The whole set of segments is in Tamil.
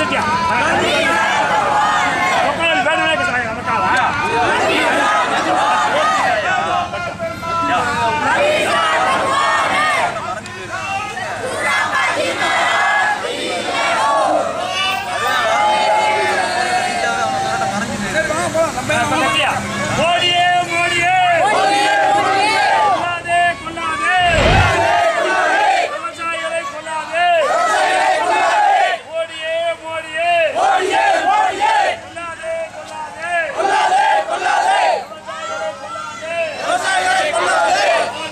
வந்துட்டியா உட்காந்து வேணும்னே கேட்குறாங்க நமக்காக வந்துட்டியா? மோடியே மோடியே கொல்லாதே கொல்லாதே விவசாயிகளை கொல்லாதே மோடியே மோடியே கொல்லாதே கொல்லாதே விவசாயிகளை கொல்லாதே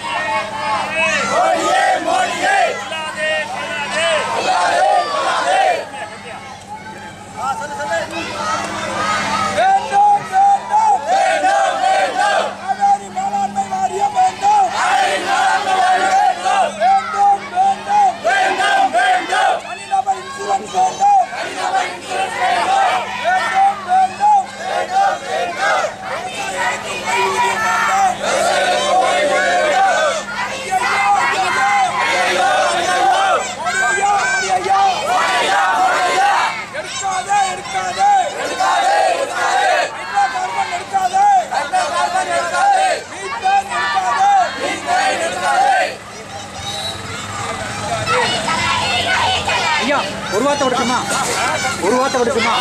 மோடியே கொல்லாதே கொல்லாதே வேண்டும் வேண்டும் வேண்டும் காவேரி மேலாண்மை வாரியம் வேண்டும் வேண்டும் வேண்டும் தனிநபர் இன்சூரன்ஸ் வேண்டும் வேண்டும் வேண்டும் விவசாயிகளுக்கு ஓய்வூதியம் வேண்டும். ஐயையோ, ஐயையோ. எடுக்காதே எடுக்காதே ஹைட்ரோ கார்பன் எடுக்காதே மீத்தேன் எடுக்காதே ஐயா ஒரு வார்த்தை விடுச்சுமா ஒரு வார்த்தை விடுச்சுமா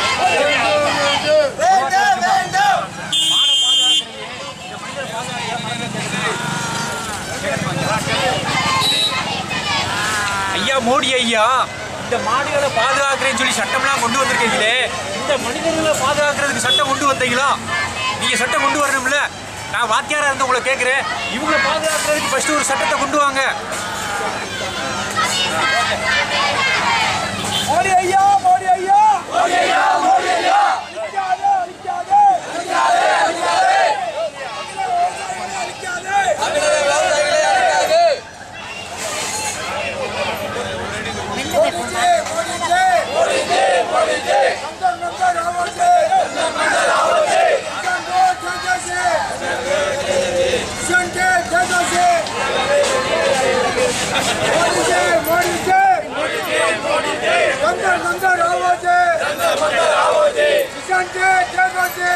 ஐயா மோடி ஐயா இந்த மாடுகளை பாதுகாக்கிறேன்னு சொல்லி சட்டம்லாம் கொண்டு வந்திருக்கீங்களே இந்த மனிதர்களை பாதுகாக்கிறதுக்கு சட்டம் கொண்டு வந்தீங்களா நீங்க சட்டம் கொண்டு வரணும்ல நான் வாத்தியாரா இருந்து உங்களை கேட்குறேன் இவங்களை பாதுகாக்கிறதுக்கு ஃபர்ஸ்ட் ஒரு சட்டத்தை கொண்டு வாங்க மோடி ஐயா மோடி ஐயா மோடி ஐயா மோடி ஐயா அழிக்காதே அழிக்காதே அழிக்காதே அழிக்காதே அழிக்காதே மோடிஜி மோடிஜி மோடிஜி மோடிஜி நந்தர் நந்தர் ராவஜி நந்தர் ராவஜி சங்கோ ஜஜசி சங்கே ஜஜசி மோடிஜி மோடிஜி नंदर नंदर आवाजे नंदर नंदर आवाजे किसान के जगोजे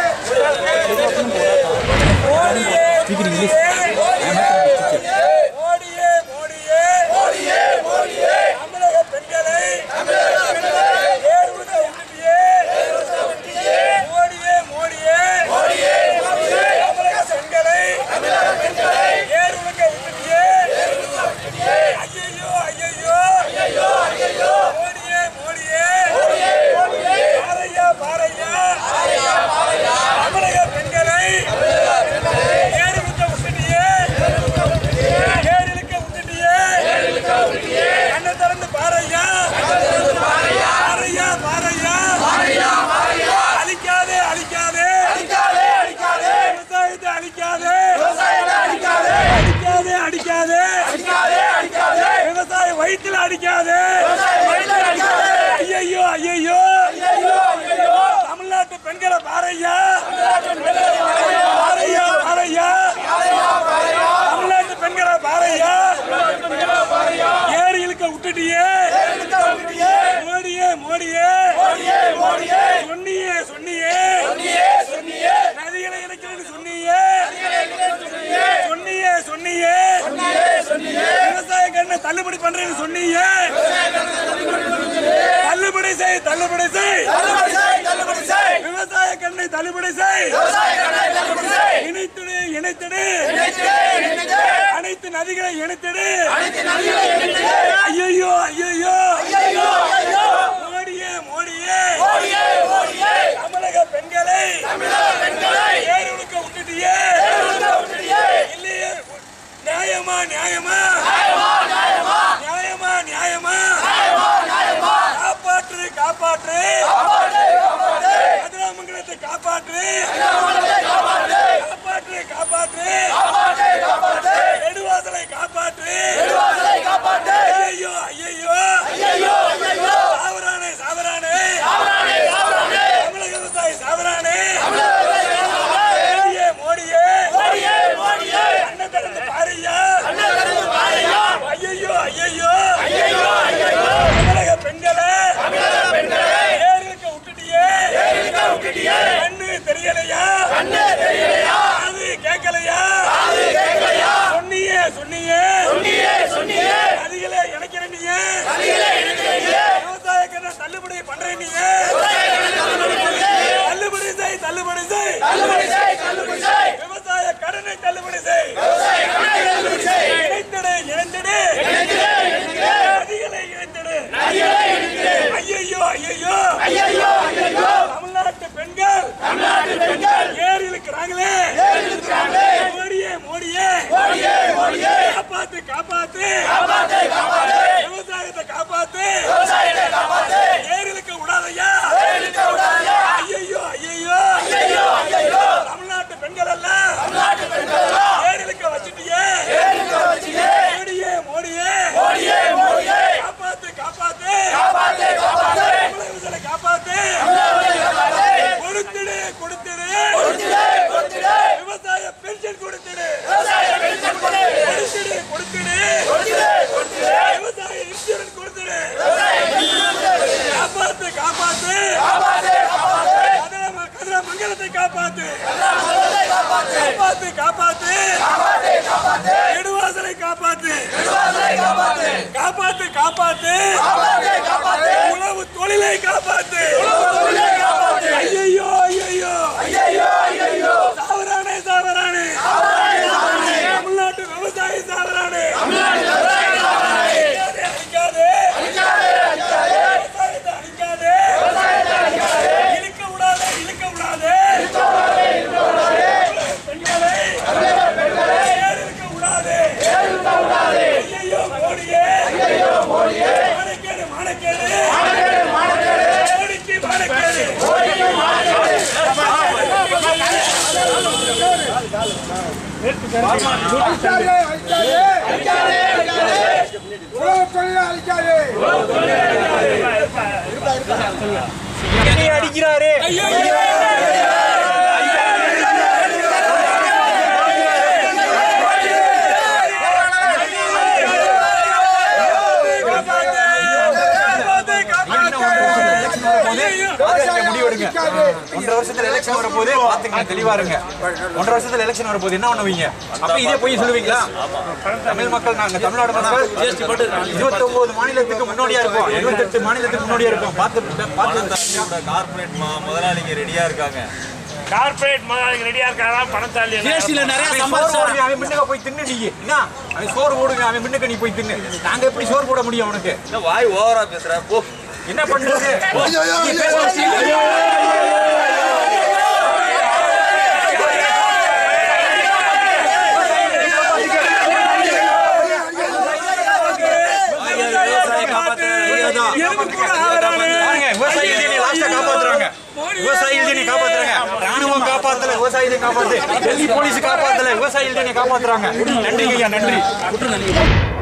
मोड़िए मोड़िए मोड़िए मोड़िए मोड़िए मोड़िए தமிழக பெண்களை தமிழக பெண்களை ஏறுவத உண்டியே ஏறுவத உண்டியே மோடியே மோடியே மோடியே மோடியே தமிழக பெண்களை தமிழக பெண்களை ஏறுவத உண்டியே ஏறுவத உண்டியே ஐயோ ஐயோ ஐயோ ஐயோ மோடியே மோடியே மோடியே மோடியே பாரையா பாரையா பாரையா பாரையா தமிழக பெண்களை தமிழக பெண்களை ஏறுவத உண்டியே ஏறுவத உண்டியே ஏறிலுக்க உண்டியே ஏறிலுக்க உண்டியே கண்ணை திறந்து பாரையா கண்ணை திறந்து பாரையா பாரையா பாரையா பாரையா பாரையா அழிக்காதே அழிக்காதே அழிக்காதே அழிக்காதே விவசாயத்தை அழிக்காதே விவசாயத்தை அழிக்காதே அடிக்காதே அடிக்காதே அடிக்காதே அடிக்காதே விவசாய வயிற்றுல அடிக்காதே வயிற்றுல அடிக்காதே ஐயோ ஐயோ ஐயோ ஐயோ தமிழ்நாட்டு பெண்களை பாரையா பாரையா பாரையா தமிழ்நாட்டு பெண்களை பாரையா ஏறி இழுக்க விட்டுட்டியே மோடியே மோடியே சொன்னியே சொன்னியே நதிகளை இணைக்கிறேன்னு சொன்னியே சொன்னியே சொன்னியே விவசாய கண்ணை தள்ளுபடி பண்றேன்னு சொன்னியே தள்ளுபடி செய் தள்ளுபடி செய் விவசாய கண்ணை தள்ளுபடி செய் இணைத்திடு இணைத்திடு அனைத்து நதிகளை இணைத்திடு ஐயோ ஐயோ மோடியே மோடியே தமிழக பெண்களை ஏறுழுக்க விட்டுட்டியே இல்லையே நியாயமா நியாயமா நியாயமா நியாயமா காப்பாற்று காப்பாற்று கதிராமங்கலத்தை காப்பாற்று காப்பாற்று காப்பாற்று நெடுவாசலை காப்பாற்று ஐயோ ஐயோ சாவரானே சாவரானே தமிழக விவசாயி சாவரானே மோடியே மோடியே அண்ணன் திறந்து பாருயா சொன்னீங்க நதிகளை இணைக்கிற நீங்க விவசாய கடன் தள்ளுபடி பண்ற நீங்க தள்ளுபடி செய் தள்ளுபடி செய் விவசாய கடனை தள்ளுபடி செய் இணைந்திடு இணைந்திடு நதிகளை இணைந்திடு ஐயையோ ஐயையோ தமிழ்நாட்டு பெண்கள் ஏறி இருக்கிறாங்களே மோடியே மோடியே காப்பாத்து காப்பாத்து விவசாயத்தை காப்பாத்து ஏரிலுக்கு விடாதையா ஐயையோ ஐயையோ தமிழ்நாட்டு பெண்கள் எல்லாம் ஏரிலுக்கு வச்சுட்டியே மோடியே மோடியே காப்பாத்து காப்பாத்து தமிழகத்தை காப்பாத்து கொடுத்துடு கொடுத்துடு விவசாய பென்ஷன் கொடுத்துடு கொடுத்துடு கொடுத்துடு விவசாய இன்சூரன்ஸ் கொடுத்துடு காப்பாத்து காப்பாத்து கதிர- கதிர மங்கலத்தை காப்பாத்து காப்பாத்து காப்பாத்து நெடுவாசலை காப்பாத்து காப்பாத்து காப்பாத்து உணவு தொழிலை காப்பாத்து ஐயையோ ஐயையோ சாவரானே சாவரானே தமிழ்நாட்டு விவசாயி சாவரானே அழிக்காதே, அழிக்காதே. விவசாயத்தை அழிக்காதே. இழுக்க விடாதே, இழுக்க விடாதே. பெண்களை ஏறு இழுக்க விடாதே. ஐயையோ, மோடியே. மானக்கேடு, மானக்கேடு. மோடிக்கு மானக்கேடு. அழிக்காதே, அழிக்காதே. உழவுத் தொழிலை அழிக்காதே. என்னை அடிக்கிறாரே முடிவெடுங்க ஒன்றரை வருஷத்துல எலெக்ஷன் வரப்போதே பாத்துங்க தெளிவா இருங்க ஒன்றரை வருஷத்துல எலெக்ஷன் வரப்போது என்ன பண்ணுவீங்க அப்ப இதே போய் சொல்லுவீங்களா தமிழ் மக்கள் நாங்க தமிழ்நாடு மக்கள் இருபத்தி ஒன்பது மாநிலத்துக்கு முன்னோடியா இருக்கோம் இருபத்தெட்டு மாநிலத்துக்கு முன்னோடியா இருக்கோம் பார்த்து பார்த்து கார்பரேட் முதலாளிங்க ரெடியா இருக்காங்க கார்பரேட் முதலாளிங்க ரெடியா இருக்காரா பணத்தாளி நிறைய சம்பாதிச்சு அவன் முன்னுக்கு போய் தின்னு நீ என்ன அவன் சோறு போடுங்க அவன் முன்னுக்கு நீ போய் தின்னு நாங்க எப்படி சோறு போட முடியும் அவனுக்கு என்ன வாய் ஓவரா பேசுற போ என்ன பண்றது நீ பேசுற பாருங்க, விவசாயிகள் நீ last ஆ காப்பாத்துறாங்க விவசாயிகள் நீ காப்பாத்துறாங்க ராணுவம் காப்பாத்தல விவசாயிகளை காப்பாத்து டெல்லி போலீஸ் காப்பாத்தல விவசாயிகள் நீ காப்பாத்துறாங்க நன்றிங்க ஐயா நன்றி